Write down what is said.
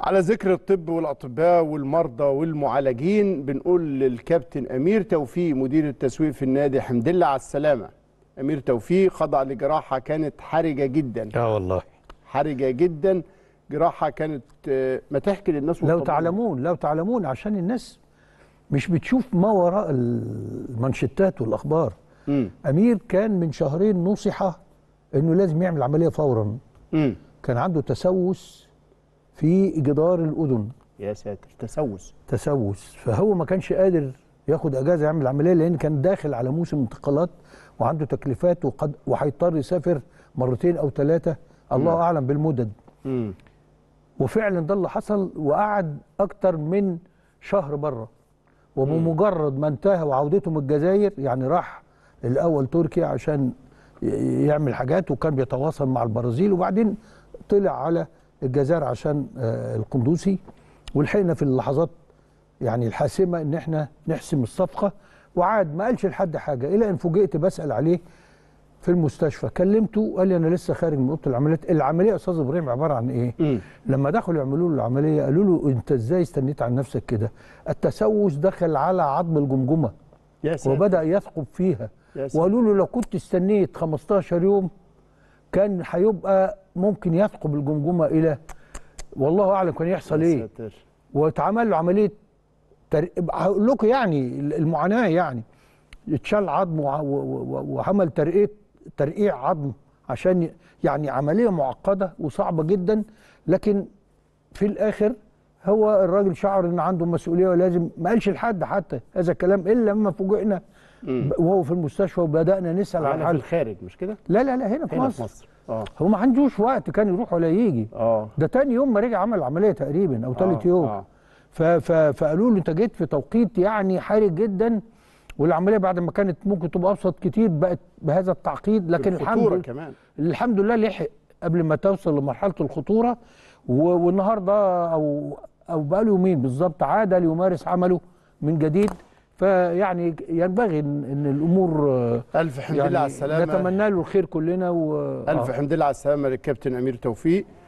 على ذكر الطب والاطباء والمرضى والمعالجين بنقول للكابتن امير توفيق مدير التسويق في النادي حمد لله على السلامه امير توفيق خضع لجراحه كانت حرجه جدا اه والله حرجه جدا جراحه كانت آه، ما تحكي للناس لو والطبيب. تعلمون لو تعلمون عشان الناس مش بتشوف ما وراء المانشيتات والاخبار مم. امير كان من شهرين نصح انه لازم يعمل عمليه فورا مم. كان عنده تسوس في جدار الاذن يا ساتر تسوس تسوس فهو ما كانش قادر ياخد اجازه يعمل العمليه لان كان داخل على موسم انتقالات وعنده تكليفات وقد وهيضطر يسافر مرتين او ثلاثه الله اعلم بالمدد مم. وفعلا ده اللي حصل وقعد اكتر من شهر بره وبمجرد ما انتهى وعودته من الجزائر يعني راح الاول تركيا عشان ي- يعمل حاجات وكان بيتواصل مع البرازيل وبعدين طلع على الجزائر عشان آه، القندوسي ولحقنا في اللحظات يعني الحاسمه ان احنا نحسم الصفقه وعاد ما قالش لحد حاجه الى ان فوجئت بسال عليه في المستشفى كلمته قال لي انا لسه خارج من اوضه العمليات العمليه يا استاذ ابراهيم عباره عن ايه مم. لما دخلوا يعملوا له العمليه قالوا له انت ازاي استنيت عن نفسك كده التسوس دخل على عظم الجمجمه يا ساتر وبدا يثقب فيها يا ساتر. وقالوا له لو كنت استنيت 15 يوم كان هيبقى ممكن يثقب الجمجمه الى والله اعلم كان يحصل يا ايه ساتر واتعمل له عمليه تر... هقول لكم يعني المعاناه يعني اتشال عظم وع- و- و- وعمل ترقيع ترقيع عظم عشان ي- يعني عمليه معقده وصعبه جدا لكن في الاخر هو الراجل شعر ان عنده مسؤوليه ولازم ما قالش لحد حتى هذا الكلام الا لما فوجئنا ب- وهو في المستشفى وبدانا نسال عن عملها في حاله الخارج مش كده لا لا لا هنا في هنا مصر, في مصر اه هو ما عندوش وقت كان يروح ولا يجي اه ده تاني يوم ما رجع عمل العمليه تقريبا او ثالث آه، يوم آه. ف ف فقالوا له انت جيت في توقيت يعني حرج جدا والعمليه بعد ما كانت ممكن تبقى ابسط كتير بقت بهذا التعقيد لكن الحمد الخطورة لله كمان الحمد لله لحق قبل ما توصل لمرحله الخطوره و- والنهارده او او بقى له يومين بالظبط عاد ليمارس عمله من جديد فيعني ينبغي ان إن الامور آه، الف حمد لله على السلامه نتمنى له الخير كلنا و الف آه. حمد لله على السلامه للكابتن امير توفيق